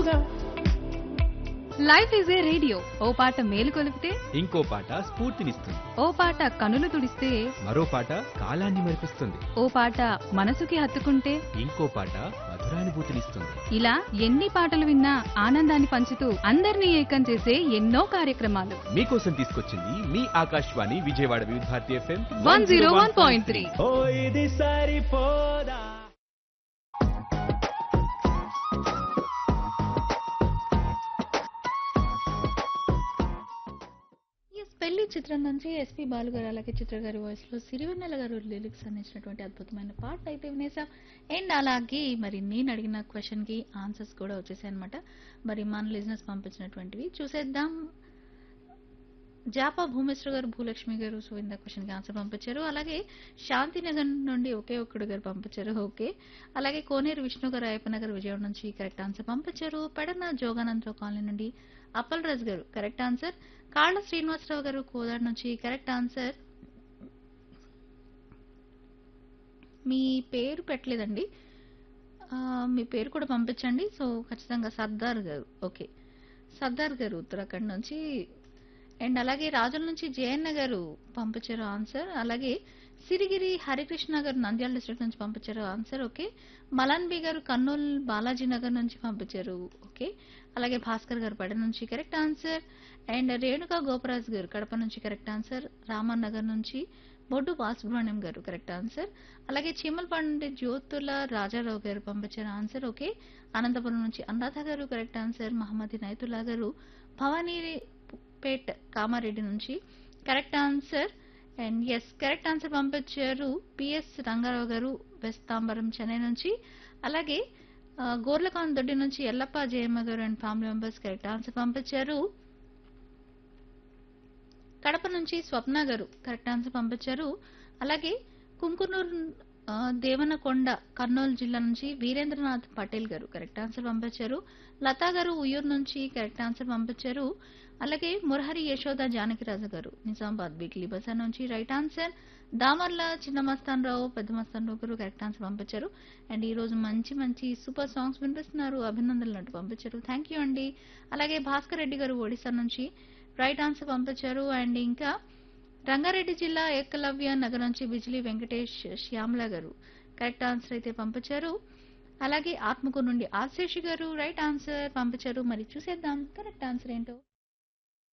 సరదాగా life is a radio ఓ పాట మేలు కొలిపితే ఇంకో పాట స్ఫూర్తినిస్తుంది ఓ పాట కనులు తుడిస్తే మరో పాట కాలాన్ని మరిపిస్తుంది ఓ పాట మనసుకి హత్తుకుంటే ఇంకో పాట మధురానుభూతినిస్తుంది ఇలా ఎన్ని పాటలు విన్నా ఆనందాన్ని పంచుతూ అందరినీ ఏకం చేసే ఎన్నో కార్యక్రమాలు మీకోసం తీసుకొచ్చింది మీ Akashvani Vijayawada Vividh Bharati FM one zero one point three ఓ ఇది సరిపోదా ఎస్ పెళ్లి చిత్రం నుంచి ఎస్పి బాలు గారు అలాగే చిత్ర గారి వాయిస్ లో సిరివెన్నెల గారు లిరిక్స్ అందించినటువంటి అద్భుతమైన పాట అయితే వినేసాం అండ్ అలాగే మరి నేను అడిగిన క్వశ్చన్ కి ఆన్సర్స్ కూడా వచ్చేసాయి అనమాట మరి మన లిజినెస్ పంపించినటువంటివి చూసేద్దాం జాపా భూమేశ్వర గారు భూలక్ష్మి గారు సో ఇంత క్వశ్చన్ కి ఆన్సర్ పంపించారు అలాగే శాంతినగర్ నుండి ఒకే ఒక్కడు గారు పంపించారు ఓకే అలాగే కోనేరు విష్ణు గారు అయ్యప్ప నగర్ విజయవాడ నుంచి కరెక్ట్ ఆన్సర్ పంపించారు పెడన జోగానందరావు కాలనీ నుండి అప్పల్ రాజు గారు కరెక్ట్ ఆన్సర్ కాళ్ళ శ్రీనివాసరావు గారు కోదాడు నుంచి కరెక్ట్ ఆన్సర్ మీ పేరు పెట్టలేదండి ఆ, మీ పేరు కూడా పంపించండి సో ఖచ్చితంగా సర్దార్ గారు ఓకే సర్దార్ గారు ఉత్తరాఖండ్ నుంచి అండ్ అలాగే రాజుల నుంచి జయన్న గారు పంపించారు ఆన్సర్ అలాగే సిరిగిరి హరికృష్ణ గారు నంద్యాల డిస్ట్రిక్ట్ నుంచి పంపించారు ఆన్సర్ ఓకే మలాన్ బి గారు కర్నూలు బాలాజీ నగర్ నుంచి పంపించారు ఓకే అలాగే భాస్కర్ గారు పడ నుంచి correct answer and Renuka Gopraj గారు కడప నుంచి కరెక్ట్ ఆన్సర్ రామన్ నగర్ నుంచి బొడ్డు బాలసుబ్రహ్మణ్యం గారు కరెక్ట్ ఆన్సర్ అలాగే చీమలపాడు నుండి జ్యోతుల రాజారావు గారు పంపించారు ఆన్సర్ ఓకే అనంతపురం నుంచి అనురాధ గారు కరెక్ట్ ఆన్సర్ మహమ్మద్ నైతుల్లా గారు భవానీ పేట్ కామారెడ్డి నుంచి correct answer and yes correct answer పంపించారు పిఎస్ రంగారావు గారు వెస్ట్ తాంబరం చెన్నై నుంచి అలాగే ఆ, గోర్లకాన్ దొడ్డి నుంచి ఎల్లప్ప జయమ్మ గారు and family members correct answer పంపించారు కడప నుంచి స్వప్న గారు కరెక్ట్ ఆన్సర్ పంపించారు అలాగే కుంకునూరు ఆ, దేవనకొండ కర్నూలు జిల్లా నుంచి వీరేంద్రనాథ్ పటేల్ గారు కరెక్ట్ ఆన్సర్ పంపించారు లతా గారు ఉయ్యూరు నుంచి కరెక్ట్ ఆన్సర్ పంపించారు అలాగే మురహరి యశోద జానకిరాజు గారు నిజామాబాద్ వీక్లీ బజార్ నుంచి రైట్ ఆన్సర్ దామర్ల చిన్న మస్తాన్ రావు పెద్ద మస్తాన్ రావు గారు కరెక్ట్ ఆన్సర్ పంపించారు అండ్ ఈ రోజు మంచి మంచి సూపర్ సాంగ్స్ వినిపిస్తున్నారు అభినందనలు అంటూ పంపించారు థ్యాంక్ యూ అండి అలాగే భాస్కర్ రెడ్డి గారు ఒడిశా నుంచి రైట్ ఆన్సర్ పంపించారు అండ్ ఇంకా రంగారెడ్డి జిల్లా ఏకలవ్య నగర్ నుంచి బిజిలీ వెంకటేష్ శ్యామల గారు కరెక్ట్ ఆన్సర్ అయితే పంపించారు అలాగే ఆత్మకూరు నుండి ఆశేషి గారు రైట్ ఆన్సర్ పంపించారు మరి చూసేద్దాం కరెక్ట్ ఆన్సర్ ఏంటో